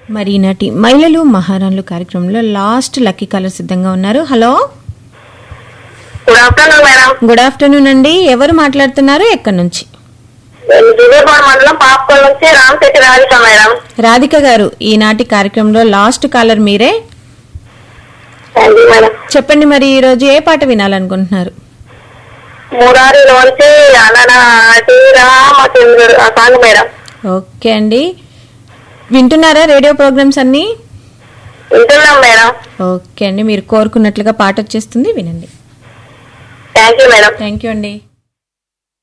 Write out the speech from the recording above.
మరి ఈనాటి మహిళలు మహారాణులు కార్యక్రమంలో లాస్ట్ లక్కీ కాలర్ సిద్ధంగా ఉన్నారు hello good afternoon madam good afternoon అండి ఎవరు మాట్లాడుతున్నారు ఎక్కడి నుంచి నేను దివ్యపాడు మండలం పాపకొల్ నుంచి రామశెట్టి రాధిక మేడం రాధిక గారు ఈనాటి కార్యక్రమంలో లాస్ట్ కాలర్ మీరే థ్యాంక్ యూ మేడం చెప్పండి మరి ఈ రోజు ఏ పాట వినాలనుకుంటున్నారు మురారిలోంచి అలనాటి రామచంద్రుడు ఆ సాంగ్ మేడం ఓకే అండి వింటున్నారా రేడియో ప్రోగ్రామ్స్ అన్నీ వింటున్నాం మేడం ఓకే అండి మీరు కోరుకున్నట్లుగా పాట వచ్చేస్తుంది వినండి thank you madam thank you అండి